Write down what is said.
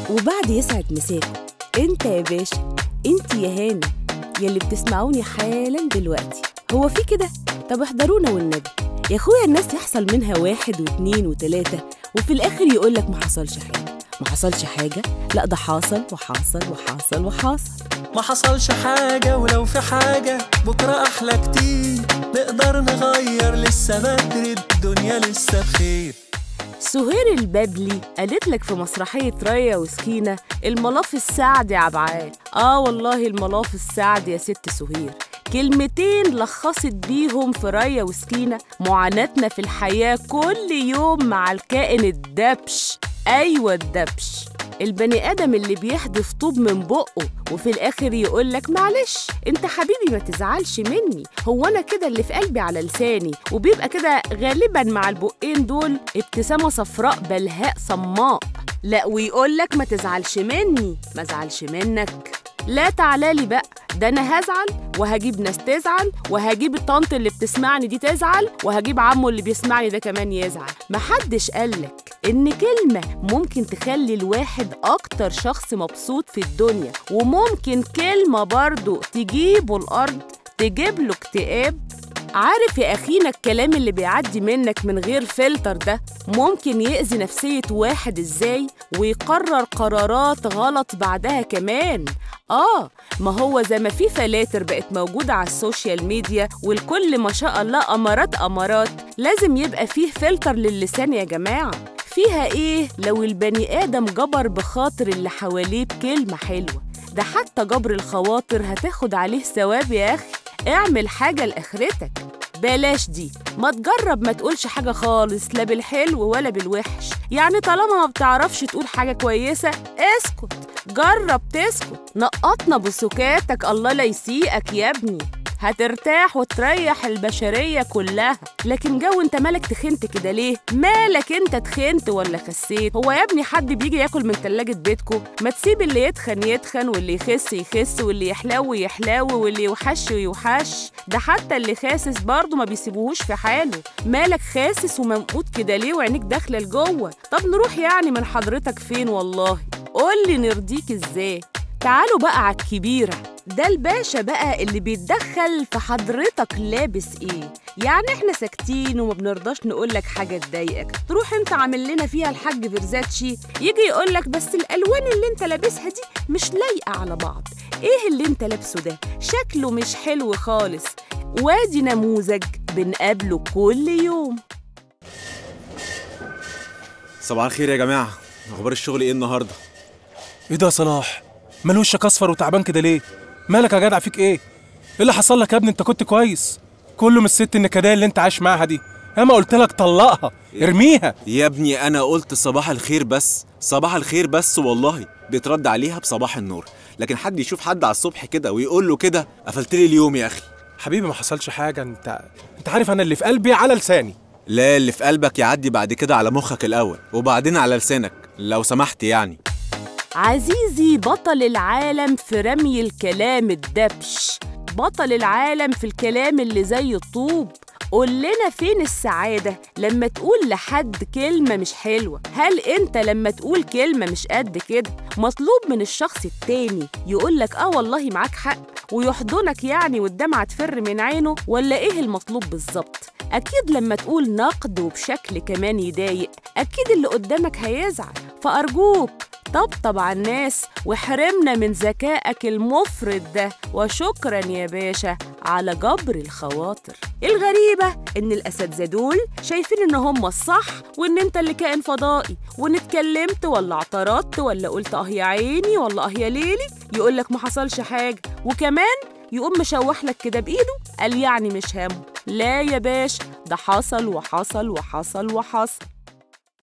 وبعد يسعد مساكم انت يا باشا انت يا هاني يلي بتسمعوني حالا دلوقتي هو في كده طب احضرونا والنبي يا اخويا الناس يحصل منها واحد واتنين وتلاتة وفي الاخر يقولك ما حصلش حاجة ما حصلش حاجة لا ده حاصل وحاصل وحاصل وحاصل ما حصلش حاجة ولو في حاجة بكرة أحلى كتير نقدر نغير لسه بدري الدنيا لسه بخير سهير البابلي قالت لك في مسرحية ريا وسكينة الملاف السعد يا عبعال آه والله الملاف السعد يا ست سهير كلمتين لخصت بيهم في ريا وسكينة معاناتنا في الحياة كل يوم مع الكائن الدبش أيوة الدبش البني آدم اللي بيحدف طوب من بقه وفي الآخر يقولك معلش انت حبيبي ما تزعلش مني هو أنا كده اللي في قلبي على لساني وبيبقى كده غالبا مع البقين دول ابتسامة صفراء بلهاء صماء لا ويقولك ما تزعلش مني ما زعلش منك لا تعالالي بقى ده انا هزعل وهجيب ناس تزعل وهجيب الطنط اللي بتسمعني دي تزعل وهجيب عمه اللي بيسمعني ده كمان يزعل محدش قالك ان كلمة ممكن تخلي الواحد اكتر شخص مبسوط في الدنيا وممكن كلمة برضو تجيبه الارض تجيب له اكتئاب عارف يا أخينا الكلام اللي بيعدي منك من غير فلتر ده ممكن يأذي نفسية واحد إزاي ويقرر قرارات غلط بعدها كمان آه ما هو زي ما في فلاتر بقت موجودة على السوشيال ميديا والكل ما شاء الله أمارات أمارات لازم يبقى فيه فلتر للسان يا جماعة فيها إيه لو البني آدم جبر بخاطر اللي حواليه بكلمة حلوة ده حتى جبر الخواطر هتاخد عليه ثواب يا أخي اعمل حاجة لآخرتك بلاش دي ما تجرب ما تقولش حاجة خالص لا بالحلو ولا بالوحش يعني طالما ما بتعرفش تقول حاجة كويسة اسكت جرب تسكت نقطنا بسكاتك الله لا يسيئك يا ابني هترتاح وتريح البشرية كلها لكن جو انت مالك تخنت كده ليه؟ مالك انت تخنت ولا خسيت؟ هو يا ابني حد بيجي ياكل من تلاجة بيتكو؟ ما تسيب اللي يتخن يتخن واللي يخس يخس واللي يحلو يحلو واللي يوحش يوحش ده حتى اللي خاسس برضه ما بيسيبوهوش في حاله مالك خاسس ومنقوط كده ليه وعينيك داخلة لجوه؟ طب نروح يعني من حضرتك فين والله؟ قولي نرضيك ازاي؟ تعالوا بقى على الكبيرة ده الباشا بقى اللي بيتدخل في حضرتك لابس ايه يعني احنا ساكتين وما بنرضاش نقولك حاجة تضايقك تروح انت عامل لنا فيها الحاج فيرزاتشي يجي يقولك بس الالوان اللي انت لابسها دي مش لايقة على بعض ايه اللي انت لابسه ده شكله مش حلو خالص وادي نموذج بنقابله كل يوم صباح الخير يا جماعة أخبار الشغل إيه النهاردة؟ ايه ده يا صلاح مال وشك اصفر وتعبان كده ليه مالك يا جدع فيك ايه ايه اللي حصل لك يا ابني انت كنت كويس كله من الست النكديه اللي انت عايش معاها دي اما قلت لك طلقها ارميها يا ابني أنا قلت صباح الخير بس صباح الخير بس والله بيترد عليها بصباح النور لكن حد يشوف حد على الصبح كده ويقول له كده قفلت لي اليوم يا أخي حبيبي ما حصلش حاجه انت انت عارف انا اللي في قلبي على لساني لا اللي في قلبك يعدي بعد كده على مخك الأول وبعدين على لسانك لو سمحت يعني عزيزي بطل العالم في رمي الكلام الدبش بطل العالم في الكلام اللي زي الطوب قول لنا فين السعادة لما تقول لحد كلمة مش حلوة هل انت لما تقول كلمة مش قد كده مطلوب من الشخص التاني يقولك اه والله معاك حق ويحضنك يعني والدمعة تفر من عينه ولا ايه المطلوب بالظبط اكيد لما تقول نقد وبشكل كمان يضايق اكيد اللي قدامك هيزعل فارجوك طبطب على الناس وحرمنا من ذكائك المفرط ده وشكرا يا باشا على جبر الخواطر الغريبة إن الأساتذة دول شايفين إن هم الصح وإن أنت اللي كائن فضائي وإن اتكلمت ولا اعترضت ولا قلت أه يا عيني ولا أه يا ليلي يقولك ما حصلش حاجة وكمان يقوم مشوح لك كده بإيده قال يعني مش همه لا يا باشا ده حصل وحصل وحصل وحصل